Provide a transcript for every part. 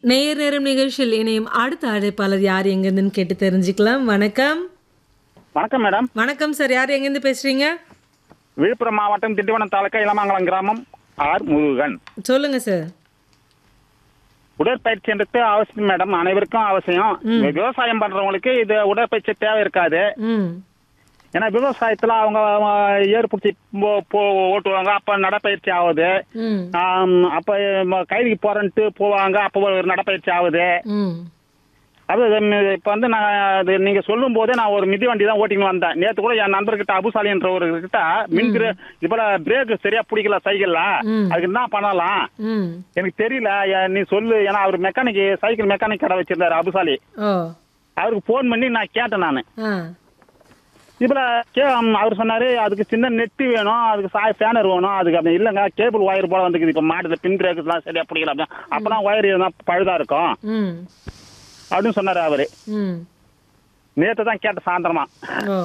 நேயர் நேரம் நிகழ்ச்சியில் இணையும் அடுத்த அழைப்பாளர் யார் எங்கேருந்துன்னு கேட்டு தெரிஞ்சுக்கலாம் வணக்கம் வணக்கம் மேடம் வணக்கம் சார் யார் எங்கேருந்து பேசுறீங்க விழுப்புரம் மாவட்டம் திண்டிவனம் தாலுக்கா இளமங்கலம் கிராமம் ஆர் முருகன் சொல்லுங்க சார் உடற்பயிற்சி என்றது அவசியம் மேடம் அனைவருக்கும் அவசியம் விவசாயம் பண்றவங்களுக்கு இது உடற்பயிற்சி தேவை இருக்காது ம் ஏன்னா விவசாயத்துல அவங்க அஹ், ஏறு பிடிச்சி போ- போ- ஓட்டுவாங்க அப்ப நடப்பயிற்சி ஆகுது ம் ஆம், அப்ப ம- கைதிக்கு போறேன்ட்டு போவாங்க அப்ப ஒரு நடப்பயிற்சி ஆகுது ம் அது இப்ப வந்து நான் அது நீங்க சொல்லும் போதே நான் ஒரு மிதி வண்டி தான் ஓட்டின்னு வந்தேன் நேத்து கூட என் நண்பர்கிட்ட அபுசாலின்ற ஒரு கிட்ட மின் பிரே இது போல பிரேக் சரியா பிடிக்கல சைக்கிள்ல ம். அதுக்கு என்ன பண்ணலாம் ம் எனக்கு தெரியல ஏ- நீ சொல்லு ஏன்னா அவர் மெக்கானிக் சைக்கிள் மெக்கானிக் கடை வச்சிருந்தாரு அபுசாலி ஓ அவருக்கு ஃபோன் பண்ணி நான் கேட்டேன் நான் ஆ இப்ப கே அவர் சொன்னாரு அதுக்கு சின்ன நெட்டு வேணும் அதுக்கு சாய் ஃபேனர் வேணும் அதுக்கு அப்படி இல்லைங்க கேபிள் ஒயர் போல வந்துக்குது இப்ப மாட்டுது பின் பிரேக் எல்லாம் சரியா பிடிக்கல அப்படி அப்பதான் ஒயர் இருந்தா பழுதா இருக்கும் ம் அப்படின்னு சொன்னாரு அவரு ம் நேத்து தான் கேட்ட சாயந்தரமா ஓ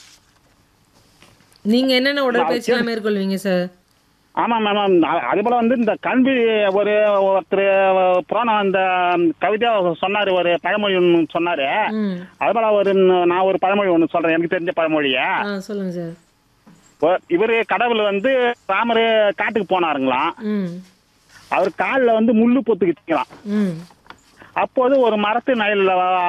நீங்க என்னென்ன உடற்பயிற்சிலாம் மேற்கொள்வீங்க சார் ஆமா மேம் அதே போல வந்து இந்த கல்வி ஒரு ஒருத்தர் புராணம் இந்த கவிதையா சொன்னாரு ஒரு பழமொழி ஒன்று சொன்னாரு ம் அது போல ஒரு நான் ஒரு பழமொழி ஒன்று சொல்றேன் எனக்கு தெரிஞ்ச பழமொழிய ஆ சொல்லுங்க சார் ஒ- இவரு கடவுள் வந்து ராமரு காட்டுக்கு போனாருங்களாம் ம் அவர் காலில் வந்து முள்ளு பொத்துக்கிச்சுக்கலாம் ம் அப்போது ஒரு மரத்து நயலில்